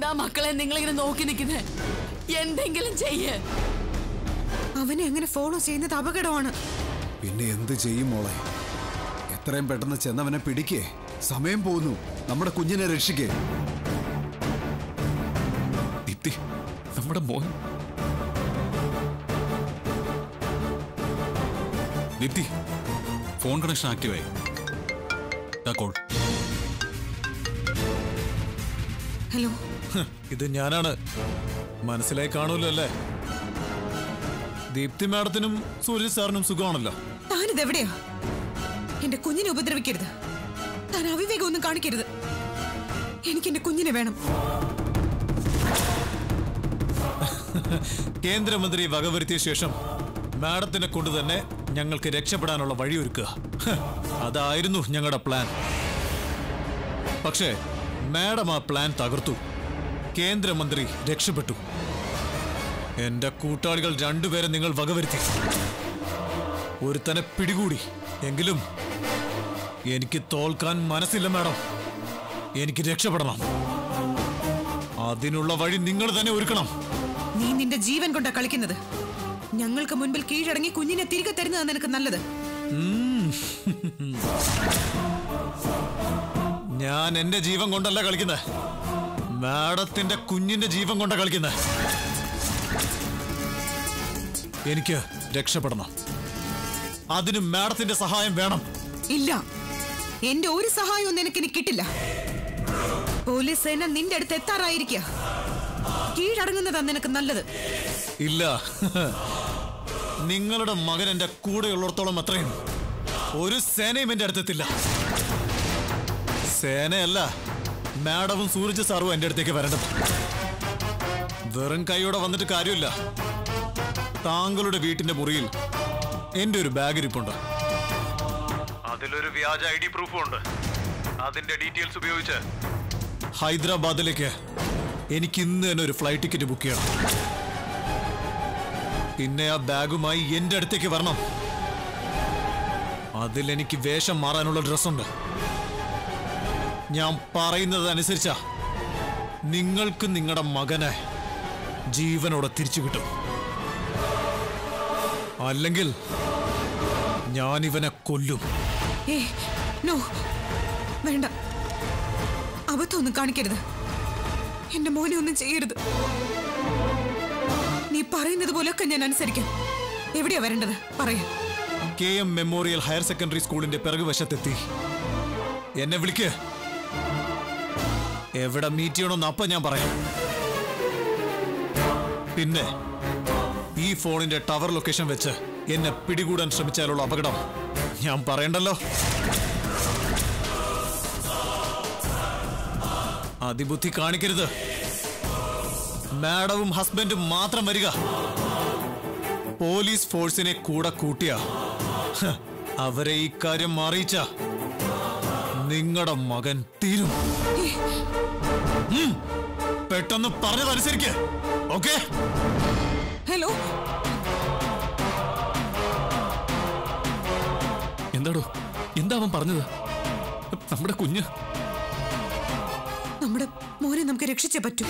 എന്താ മക്കളെ നിങ്ങളിങ്ങനെ നോക്കി നിൽക്കുന്നേ എന്തെങ്കിലും ചെയ്യ് അവനെ അങ്ങനെ ഫോളോ ചെയ്യുന്നത് അപകടമാണ് പിന്നെ എന്ത് ചെയ്യും മോളെ എത്രയും പെട്ടെന്ന് ചെന്നവനെ പിടിക്കേ സമയം പോകുന്നു നമ്മുടെ കുഞ്ഞിനെ രക്ഷിക്കേ ദീപ്തി നമ്മുടെ മോൻ ദീപ്തി ഫോൺ കണക്ഷൻ ആക്റ്റീവായി കോൾ ഹലോ ഇത് ഞാനാണ് മനസ്സിലായി കാണൂല്ലോ അല്ലേ ദീപ്തി മാഡത്തിനും സൂര്യ സാറിനും സുഖമാണല്ലോ താനിത് എവിടെയാ എന്റെ കുഞ്ഞിനെ ഉപദ്രവിക്കരുത് താൻ അവിവേകം ഒന്നും കാണിക്കരുത് എനിക്ക് എന്റെ കുഞ്ഞിനെ വേണം കേന്ദ്രമന്ത്രി വകവരുത്തിയ ശേഷം മാഡത്തിനെ കൊണ്ട് തന്നെ ഞങ്ങൾക്ക് രക്ഷപ്പെടാനുള്ള വഴിയൊരുക്കുക ഹ്, അതായിരുന്നു ഞങ്ങളുടെ പ്ലാൻ പക്ഷേ മാഡം ആ പ്ലാൻ തകർത്തു കേന്ദ്രമന്ത്രി രക്ഷപ്പെട്ടു എന്റെ കൂട്ടാളികൾ രണ്ടുപേരെ നിങ്ങൾ വകവരുത്തി ഒരുത്തനെ പിടികൂടി എങ്കിലും എനിക്ക് തോൽക്കാൻ മനസ്സില്ല മാഡം എനിക്ക് രക്ഷപ്പെടണം അതിനുള്ള വഴി നിങ്ങൾ തന്നെ ഒരുക്കണം നീ നിന്റെ ജീവൻ കൊണ്ടാ കളിക്കുന്നത് ഞങ്ങൾക്ക് മുൻപിൽ കീഴടങ്ങി കുഞ്ഞിനെ തിരികെ തരുന്നതാണ് നിനക്ക് നല്ലത് ഞാൻ എന്റെ ജീവൻ കൊണ്ടല്ല കളിക്കുന്നത് മാഡത്തിന്റെ കുഞ്ഞിന്റെ ജീവൻ കൊണ്ടാ കളിക്കുന്നത് എനിക്ക് രക്ഷപ്പെടണം അതിന് മാഡത്തിന്റെ സഹായം വേണം ഇല്ല എന്റെ ഒരു സഹായവും നിനക്ക് ഇനി കിട്ടില്ല പോലീസ് സേന നിന്റെ അടുത്ത് എത്താറായിരിക്കുക കീഴടങ്ങുന്നതാ നിനക്ക് നല്ലത് ഇല്ല നിങ്ങളുടെ മകൻ എന്റെ കൂടെയുള്ളിടത്തോളം അത്രയും ഒരു സേനയും എന്റെ അടുത്തെത്തില്ല സേനയല്ല മാഡവും സൂരജ് സാറും എന്റെ അടുത്തേക്ക് വരേണ്ടത് വെറും കൈയോടെ വന്നിട്ട് കാര്യമില്ല താങ്കളുടെ വീട്ടിന്റെ മുറിയിൽ എന്റെ ഒരു ബാഗ് ഇരിപ്പുണ്ട് അതിലൊരു വ്യാജ ഐ ഡി പ്രൂഫും ഉണ്ട് അതിന്റെ ഡീറ്റെയിൽസ് ഉപയോഗിച്ച് ഹൈദരാബാദിലേക്ക് എനിക്ക് ഇന്ന് തന്നെ ഒരു ഫ്ലൈറ്റ് ടിക്കറ്റ് ബുക്ക് ചെയ്യണം പിന്നെ ആ ബാഗുമായി എന്റെ അടുത്തേക്ക് വരണം അതിൽ എനിക്ക് വേഷം മാറാനുള്ള ഡ്രസ്സുണ്ട് ഞാൻ പറയുന്നത് അനുസരിച്ചാ നിങ്ങൾക്ക് നിങ്ങളുടെ മകനെ ജീവനോടെ തിരിച്ചു കിട്ടും അല്ലെങ്കിൽ ഞാൻ ഇവനെ കൊല്ലും ഏ നോ വേണ്ട അബദ്ധമൊന്നും കാണിക്കരുത് എന്റെ മോനെ ഒന്നും ചെയ്യരുത് നീ പറയുന്നത് പോലെയൊക്കെ ഞാൻ അനുസരിക്കാം എവിടെയാ വരേണ്ടത് പറയാ K M memorial higher secondary സ്കൂളിന്റെ പിറകുവശത്തെത്തി എന്നെ വിളിക്ക് എവിടെ മീറ്റ് ചെയ്യണമെന്ന് അപ്പം ഞാൻ പറയാം പിന്നെ ഈ ഫോണിന്റെ ടവർ ലൊക്കേഷൻ വെച്ച് എന്നെ പിടികൂടാൻ ശ്രമിച്ചാലുള്ള അപകടം ഞാൻ പറയണ്ടല്ലോ അതിബുദ്ധി കാണിക്കരുത് മാഡവും ഹസ്ബൻഡും മാത്രം വരിക പോലീസ് ഫോഴ്സിനെ കൂടെ കൂട്ടിയ ഹ്, അവരെ ഈ കാര്യം അറിയിച്ച നിങ്ങളുടെ മകൻ തീരും ഉം, പെട്ടെന്ന് പറഞ്ഞതനുസരിക്ക് ഓക്കെ ഹലോ എന്താടോ എന്താ അവൻ പറഞ്ഞത് നമ്മുടെ കുഞ്ഞ് നമ്മുടെ മോനെ നമുക്ക് രക്ഷിച്ചേ പറ്റൂ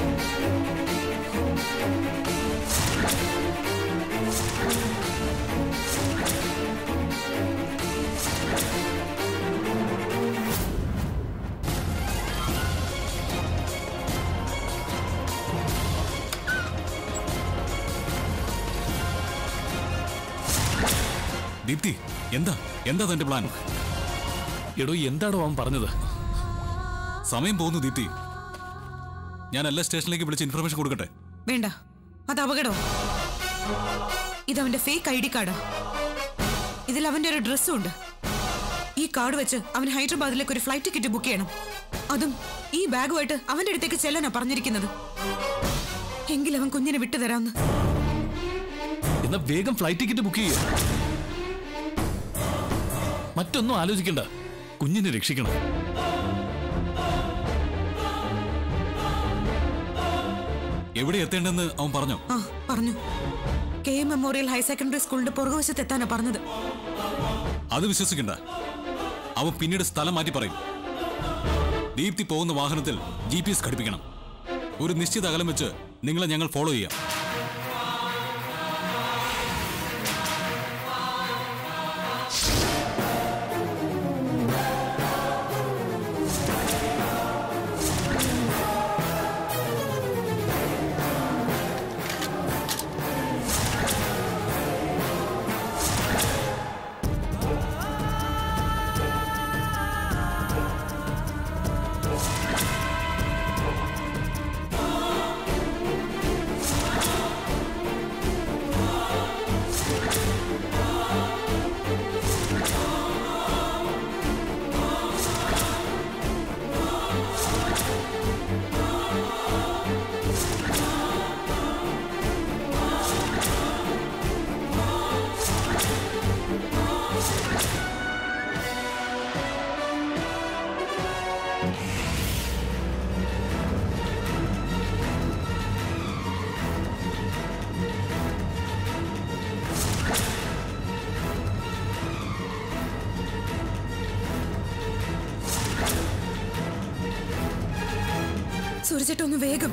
ദീപ്തി എന്താ എന്താ തന്റെ പ്ലാൻ എടോ എന്താടോ അവൻ പറഞ്ഞത് സമയം പോകുന്നു ദീപ്തി ഞാൻ എല്ലാ സ്റ്റേഷനിലേക്ക് വിളിച്ച് ഇൻഫർമേഷൻ കൊടുക്കട്ടെ വേണ്ട അത് അപകടം ഇതവന്റെ ഫേക്ക് ഐ ഡി കാർഡാ ഇതിൽ അവന്റെ ഒരു ഡ്രസ്സും ഉണ്ട് ഈ കാർഡ് വെച്ച് അവൻ ഹൈദരാബാദിലേക്ക് ഒരു ഫ്ലൈറ്റ് ടിക്കറ്റ് ബുക്ക് ചെയ്യണം അതും ഈ ബാഗുമായിട്ട് അവന്റെ അടുത്തേക്ക് ചെല്ലാനാ പറഞ്ഞിരിക്കുന്നത് എങ്കിൽ അവൻ കുഞ്ഞിനെ വിട്ടുതരാമെന്ന് എന്നാ വേഗം ഫ്ലൈറ്റ് ടിക്കറ്റ് ബുക്ക് ചെയ്യുക മറ്റൊന്നും ആലോചിക്കണ്ട കുഞ്ഞിനെ രക്ഷിക്കണം എവിടെ എത്തേണ്ടെന്ന് അവൻ പറഞ്ഞോ ആ പറഞ്ഞു K M memorial higher secondary സ്കൂളിന്റെ പുറകുവശത്ത് എത്താനാ പറഞ്ഞത് അത് വിശ്വസിക്കണ്ട അവൻ പിന്നീട് സ്ഥലം മാറ്റി പറയും ദീപ്തി പോകുന്ന വാഹനത്തിൽ ജി പി എസ് ഘടിപ്പിക്കണം ഒരു നിശ്ചിത അകലം വെച്ച് നിങ്ങളെ ഞങ്ങൾ ഫോളോ ചെയ്യാം സൂരജേട്ട ഒന്ന് വേഗം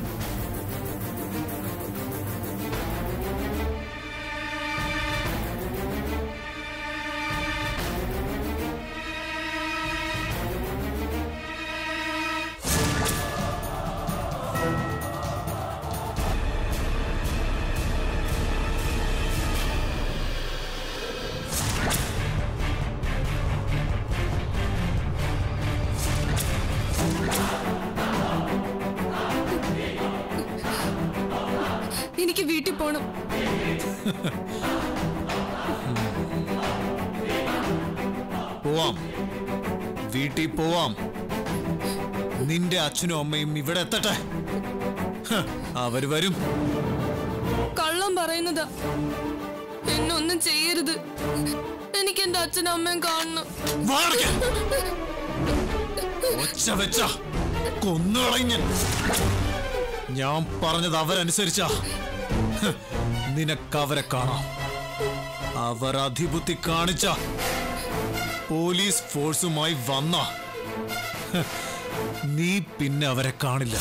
എനിക്ക് വീട്ടിൽ പോണം പോവാം വീട്ടിൽ പോവാം നിന്റെ അച്ഛനും അമ്മയും ഇവിടെ എത്തട്ടെ ഹ, അവര് വരും കള്ളം പറയുന്നതാ എന്നൊന്നും ചെയ്യരുത് എനിക്ക് എന്റെ അച്ഛനും അമ്മയും കാണണം വാടക ഒച്ച വെച്ച കൊന്നുകളഞ്ഞൻ ഞാൻ പറഞ്ഞത് അവരനുസരിച്ച നിനക്കവരെ കാണാം അവർ അധിപുത്തി കാണിച്ച പോലീസ് ഫോഴ്സുമായി വന്ന ഹ്, നീ പിന്നെ അവരെ കാണില്ല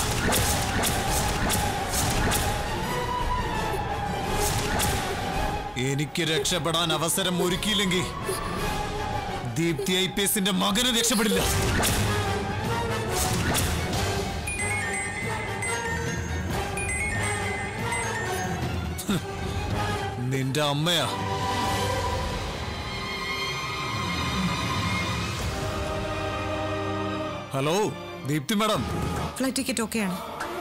എനിക്ക് രക്ഷപ്പെടാൻ അവസരം ഒരുക്കിയില്ലെങ്കിൽ ദീപ്തി ഐ പി എസിന്റെ മകന് രക്ഷപ്പെടില്ല ഹ്, നിന്റെ അമ്മയാ hello Deepthi madam flight ticket ഓക്കെയാണ്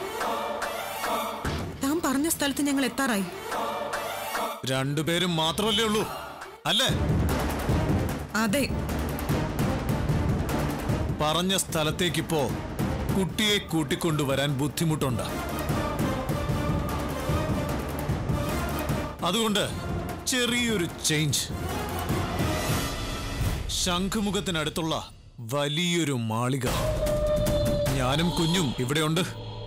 താൻ പറഞ്ഞ സ്ഥലത്ത് ഞങ്ങൾ എത്താറായി രണ്ടുപേരും മാത്രമല്ലേ ഉള്ളൂ അല്ലേ അതെ പറഞ്ഞ സ്ഥലത്തേക്കിപ്പോ കുട്ടിയെ കൂട്ടിക്കൊണ്ടുവരാൻ ബുദ്ധിമുട്ടുണ്ട് അതുകൊണ്ട് ചെറിയൊരു ചേഞ്ച് ശംഖുമുഖത്തിനടുത്തുള്ള വലിയൊരു മാളിക ഞാനും കുഞ്ഞും ഇവിടെയുണ്ട്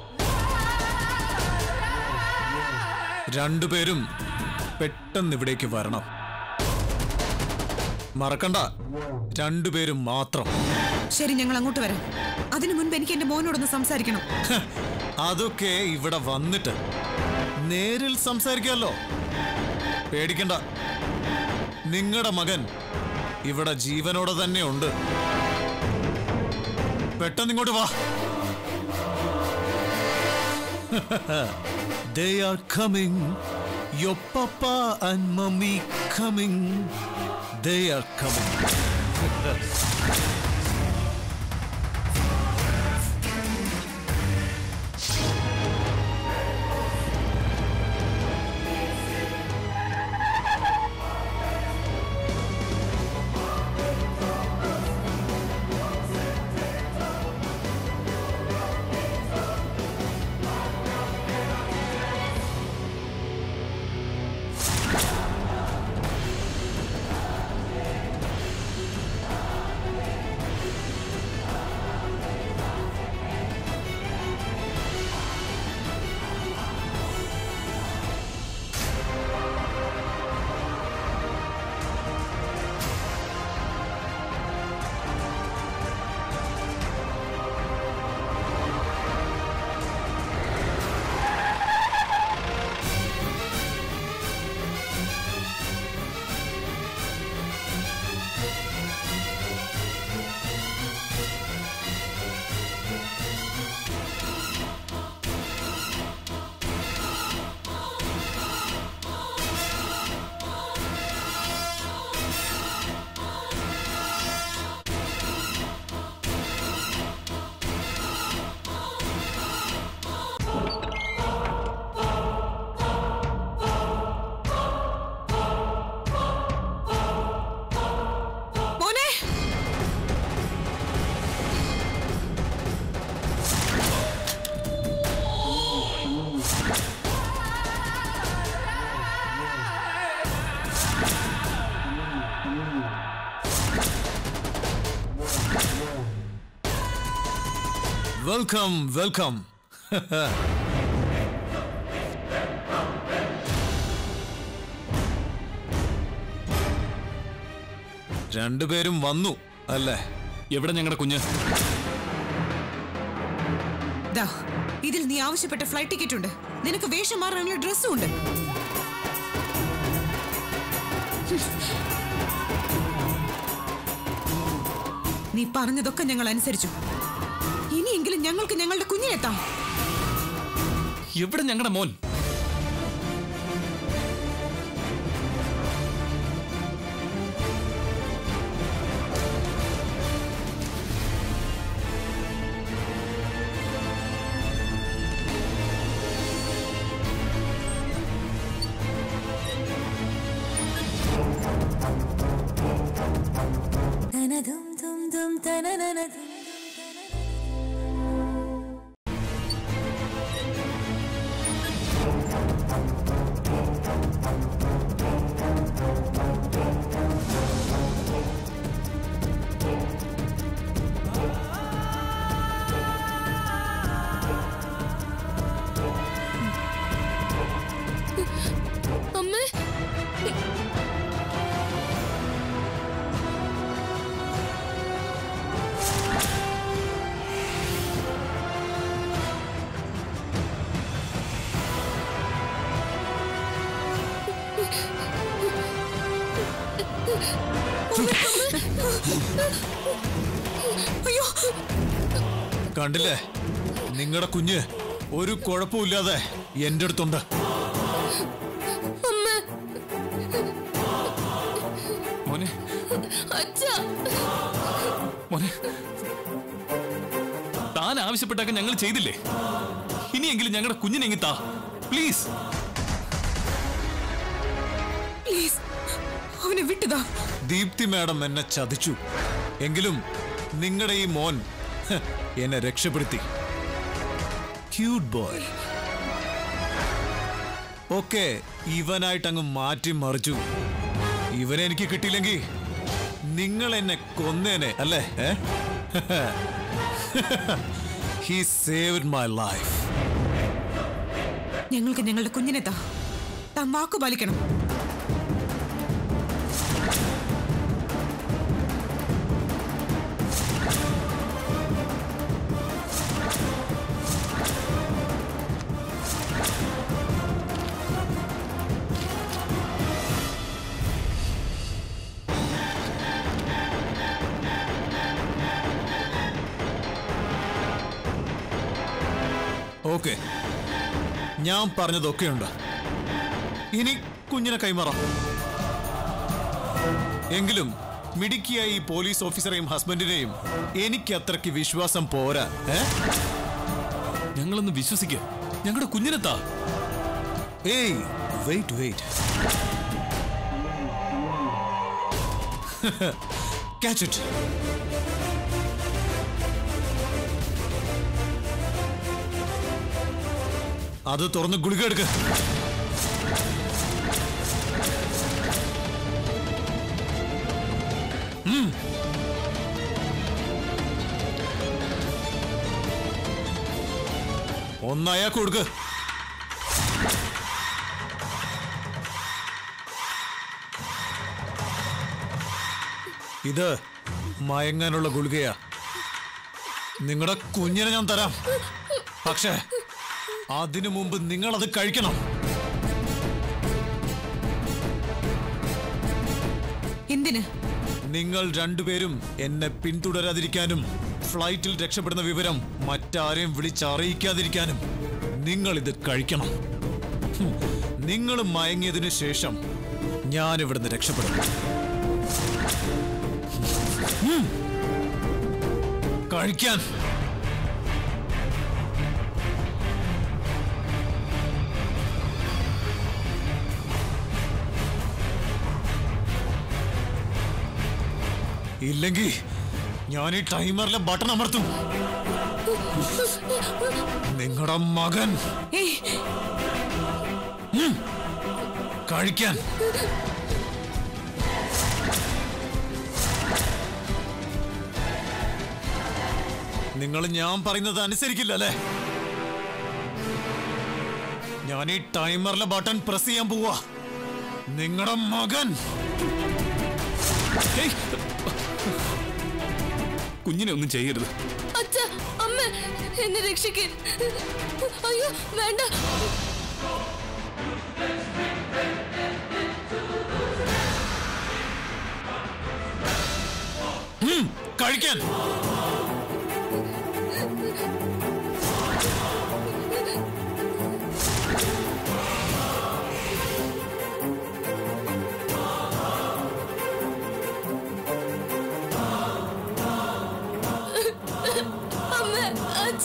രണ്ടുപേരും പെട്ടെന്ന് ഇവിടേക്ക് വരണം മറക്കണ്ട രണ്ടുപേരും മാത്രം ശരി ഞങ്ങൾ അങ്ങോട്ട് വരാം അതിനു മുൻപ് എനിക്ക് എന്റെ മോനോടൊന്ന് സംസാരിക്കണം ഹ, അതൊക്കെ ഇവിടെ വന്നിട്ട് നേരിൽ സംസാരിക്കാമല്ലോ പേടിക്കണ്ട നിങ്ങളുടെ മകൻ ഇവിടെ ജീവനോടെ തന്നെ ഉണ്ട് പെട്ടെന്ന് ഇങ്ങോട്ട് വാ They are coming. Your papa and mommy coming. They are coming. Welcome welcome രണ്ടുപേരും വന്നു അല്ലേ എവിടെ ഞങ്ങളുടെ കുഞ്ഞ് ദാ ഇതിൽ നീ ആവശ്യപ്പെട്ട ഫ്ലൈറ്റ് ടിക്കറ്റ് ഉണ്ട് നിനക്ക് വേഷം മാറാനുള്ള ഡ്രസ്സും ഉണ്ട് നീ പറഞ്ഞതൊക്കെ ഞങ്ങൾ അനുസരിച്ചു ഇനിയെങ്കിലും ഞങ്ങൾക്ക് ഞങ്ങളുടെ കുഞ്ഞിനെത്താം എവിടെ ഞങ്ങളുടെ മോൻ അമ്മേ അയ്യോ കണ്ടില്ലേ നിങ്ങളുടെ കുഞ്ഞ് ഒരു കുഴപ്പമില്ലാതെ എന്റെ അടുത്തുണ്ട് അമ്മ മോനെ അച്ഛാ മോനെ താൻ ആവശ്യപ്പെട്ടൊക്കെ ഞങ്ങൾ ചെയ്തില്ലേ ഇനിയെങ്കിലും ഞങ്ങളുടെ കുഞ്ഞിനെ ഇങ്ങ് താ പ്ലീസ് പ്ലീസ് അവനെ വിട്ടുതാ ദീപ്തി മാഡം എന്നെ ചതിച്ചു എങ്കിലും നിങ്ങളുടെ ഈ മോൻ ഹ്, എന്നെ രക്ഷപ്പെടുത്തി ക്യൂട്ട് ബോയ് ഓക്കെ ഇവനായിട്ട് അങ്ങ് മാറ്റി മറിച്ചു ഇവനെ എനിക്ക് കിട്ടിയില്ലെങ്കിൽ നിങ്ങൾ എന്നെ കൊന്നേനെ അല്ലേ ഹി സേവ്ഡ് മൈ ലൈഫ് ഞങ്ങൾക്ക് ഞങ്ങളുടെ കുഞ്ഞിനെത്താ താൻ വാക്കു പാലിക്കണം ഓക്കെ ഞാൻ പറഞ്ഞതൊക്കെയുണ്ട് ഇനി കുഞ്ഞിനെ കൈമാറാം എങ്കിലും മിടുക്കിയായ ഈ പോലീസ് ഓഫീസറെയും ഹസ്ബൻഡിനെയും എനിക്ക് അത്രയ്ക്ക് വിശ്വാസം പോരാ ഏ ഞങ്ങളൊന്ന് വിശ്വസിക്കുക ഞങ്ങളുടെ കുഞ്ഞിനെ താ ഏയ് വെയിറ്റ് വെയിറ്റ് ക്യാച്ച് ഇറ്റ് അത് തുറന്ന് ഗുളിക എടുക്ക ഒന്നയാൾക്ക് കൊടുക്ക് ഇത് മയങ്ങാനുള്ള ഗുളികയാ നിങ്ങളുടെ കുഞ്ഞിനെ ഞാൻ തരാം പക്ഷേ അതിനു മുമ്പ് നിങ്ങൾ അത് കഴിക്കണം എന്തിന് നിങ്ങൾ രണ്ടുപേരും എന്നെ പിന്തുടരാതിരിക്കാനും ഫ്ലൈറ്റിൽ രക്ഷപ്പെടുന്ന വിവരം മറ്റാരെയും വിളിച്ചറിയിക്കാതിരിക്കാനും നിങ്ങൾ ഇത് കഴിക്കണം ഹും, നിങ്ങൾ മയങ്ങിയതിനു ശേഷം ഞാൻ ഇവിടുന്ന് രക്ഷപ്പെടും ഹും. കഴിക്കാൻ ഇല്ലെങ്കിൽ ഞാൻ ഈ ടൈമറിലെ ബട്ടൺ അമർത്തും നിങ്ങളുടെ മകൻ ഏയ് കഴിക്കാൻ നിങ്ങൾ ഞാൻ പറയുന്നത് അനുസരിക്കില്ല അല്ലേ ഞാൻ ഈ ടൈമറിലെ ബട്ടൺ പ്രസ് ചെയ്യാൻ പോവാ നിങ്ങളുടെ മകൻ ഏയ്! കുഞ്ഞിനെ ഒന്നും ചെയ്യരുത് അച്ഛ അമ്മ എന്നെ രക്ഷിക്കൻ അയ്യോ വേണ്ട കഴിക്കാൻ അമ്മ അച്ഛ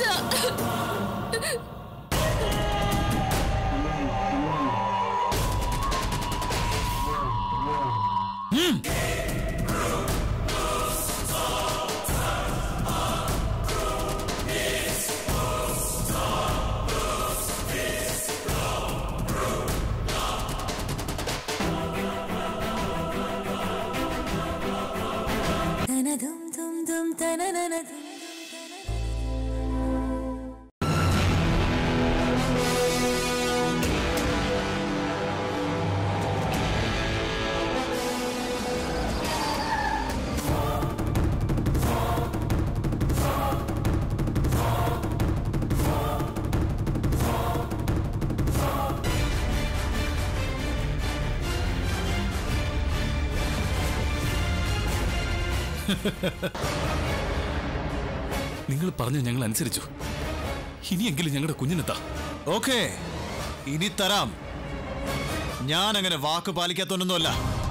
നിങ്ങൾ പറഞ്ഞ ഞങ്ങൾ അനുസരിച്ചു ഇനിയെങ്കിലും ഞങ്ങളുടെ കുഞ്ഞിനെത്താ ഓക്കെ ഇനി തരാം ഞാൻ അങ്ങനെ വാക്ക് പാലിക്കാത്തവനൊന്നുമല്ല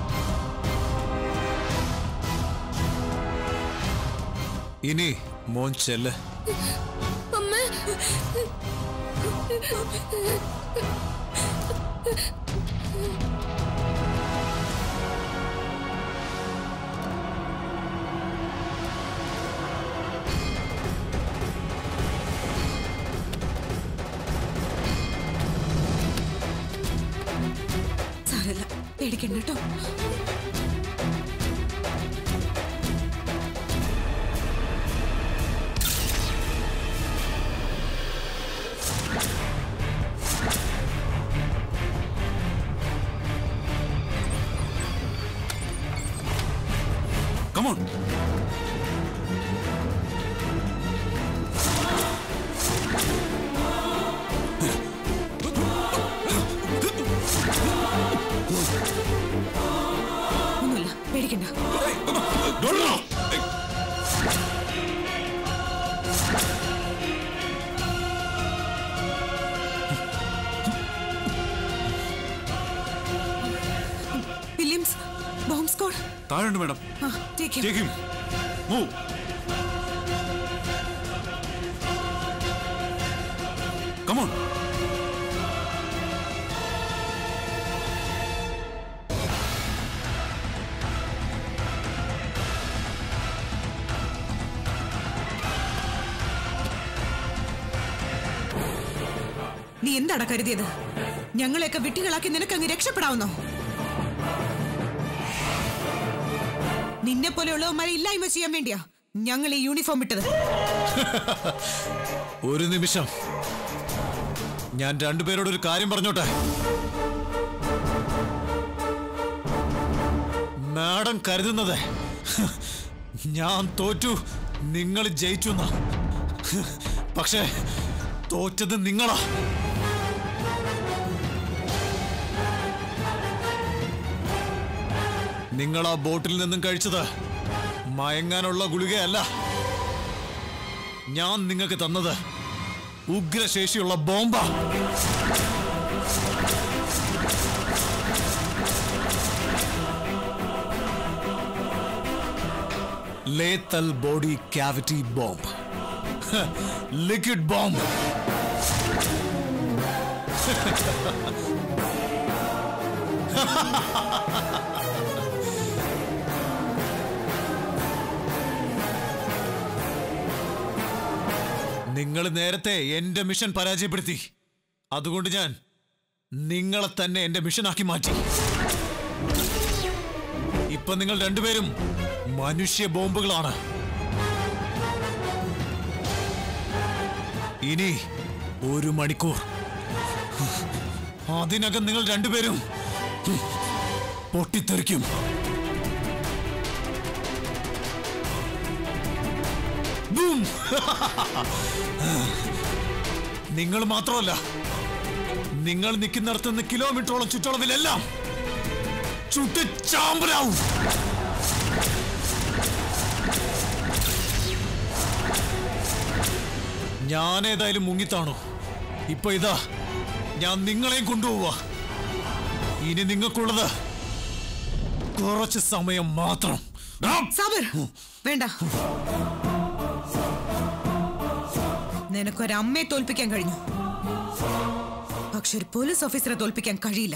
ഇനി മോൻ ചെല്ല് അമ്മ സാരല്ല പേടിക്കണ്ട കേട്ടോ കമോൺ ഒന്നുമില്ല പേടിക്കണ്ട വില്യംസ് ബോംബ് സ്ക്വാഡ് താഴെയുണ്ട് മാഡം ആ take Take him. Move. Come on. നീ എന്താണ് കരുതിയത് ഞങ്ങളെയൊക്കെ വിട്ടികളാക്കി നിനക്കങ്ങ് രക്ഷപ്പെടാവുന്നോ നിന്നെ പോലെയുള്ളവന്മാരെ ഇല്ലായ്മ ചെയ്യാൻ വേണ്ടിയാ ഞങ്ങൾ ഈ യൂണിഫോം ഇട്ടത് ഒരു നിമിഷം ഞാൻ രണ്ടുപേരോട് ഒരു കാര്യം പറഞ്ഞോട്ടെ മാഡം കരുതുന്നത് ഞാൻ തോറ്റു നിങ്ങൾ ജയിച്ചു എന്നാ. പക്ഷേ തോറ്റത് നിങ്ങളാ നിങ്ങൾ ആ ബോട്ടിൽ നിന്നും കഴിച്ചത് മയങ്ങാനുള്ള ഗുളികയല്ല ഞാൻ നിങ്ങൾക്ക് തന്നത് ഉഗ്രശേഷിയുള്ള bomb lethal body cavity bomb liquid bomb നിങ്ങൾ നേരത്തെ എന്റെ മിഷൻ പരാജയപ്പെടുത്തി അതുകൊണ്ട് ഞാൻ നിങ്ങളെ തന്നെ എന്റെ മിഷനാക്കി മാറ്റി ഇപ്പൊ നിങ്ങൾ രണ്ടുപേരും മനുഷ്യ ബോംബുകളാണ് ഇനി ഒരു മണിക്കൂർ അതിനകം നിങ്ങൾ രണ്ടുപേരും പൊട്ടിത്തെറിക്കും ബൂം! നിങ്ങൾ മാത്രമല്ല നിങ്ങൾ നിൽക്കുന്നിടത്ത് നിന്ന് കിലോമീറ്ററോളം ചുറ്റളവിലെല്ലാം ചുട്ട് ചാമ്പലാവും ഞാൻ ഏതായാലും മുങ്ങിത്താണോ ഇപ്പൊ ഇതാ ഞാൻ നിങ്ങളെയും കൊണ്ടുപോവാ ഇനി നിങ്ങൾക്കുള്ളത് കുറച്ച് സമയം മാത്രം ആ! സാബിർ വേണ്ട നിനക്കൊരമ്മയെ തോൽപ്പിക്കാൻ കഴിഞ്ഞു പക്ഷെ ഒരു പോലീസ് ഓഫീസറെ തോൽപ്പിക്കാൻ കഴിയില്ല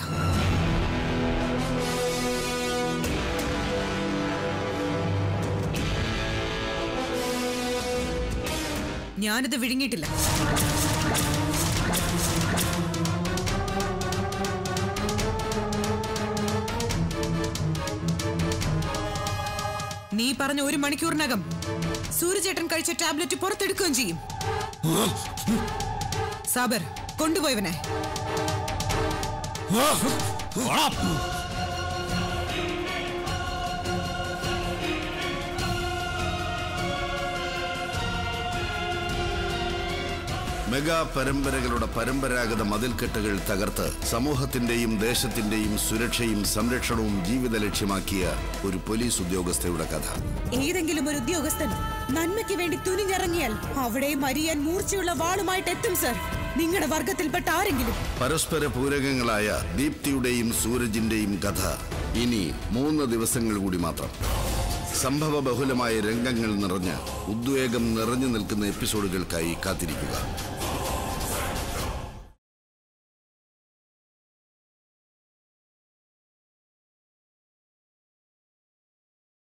ഞാനിത് വിഴുങ്ങിയിട്ടില്ല നീ പറഞ്ഞ ഒരു മണിക്കൂറിനകം സൂര്യചേട്ടൻ കഴിച്ച ടാബ്ലറ്റ് പുറത്തെടുക്കുകയും ചെയ്യും സാബർ കൊണ്ടുപോയവനെ ആ! വാടാ! മെഗാ പരമ്പരകളുടെ പരമ്പരാഗത മതിൽക്കെട്ടുകൾ തകർത്ത് സമൂഹത്തിന്റെയും ദേശത്തിന്റെയും സുരക്ഷയും സംരക്ഷണവും ജീവിത ലക്ഷ്യമാക്കിയ ഒരു പോലീസ് ഉദ്യോഗസ്ഥയുടെ കഥ ഏതെങ്കിലും ഒരു ഉദ്യോഗസ്ഥൻ നന്മയ്ക്ക് വേണ്ടി തുനിഞ്ഞിറങ്ങിയാൽ അവിടെയും അരിയാൻ മൂർച്ചയുള്ള വാളുമായിട്ട് എത്തും സർ നിങ്ങളുടെ വർഗത്തിൽപ്പെട്ട ആരെങ്കിലും പരസ്പര പൂരകങ്ങളായ ദീപ്തിയുടെയും സൂരജിന്റെയും കഥ ഇനി മൂന്ന് ദിവസങ്ങൾ കൂടി മാത്രം സംഭവ ബഹുലമായ രംഗങ്ങൾ നിറഞ്ഞ ഉദ്വേഗം നിറഞ്ഞു നിൽക്കുന്ന എപ്പിസോഡുകൾക്കായി കാത്തിരിക്കുക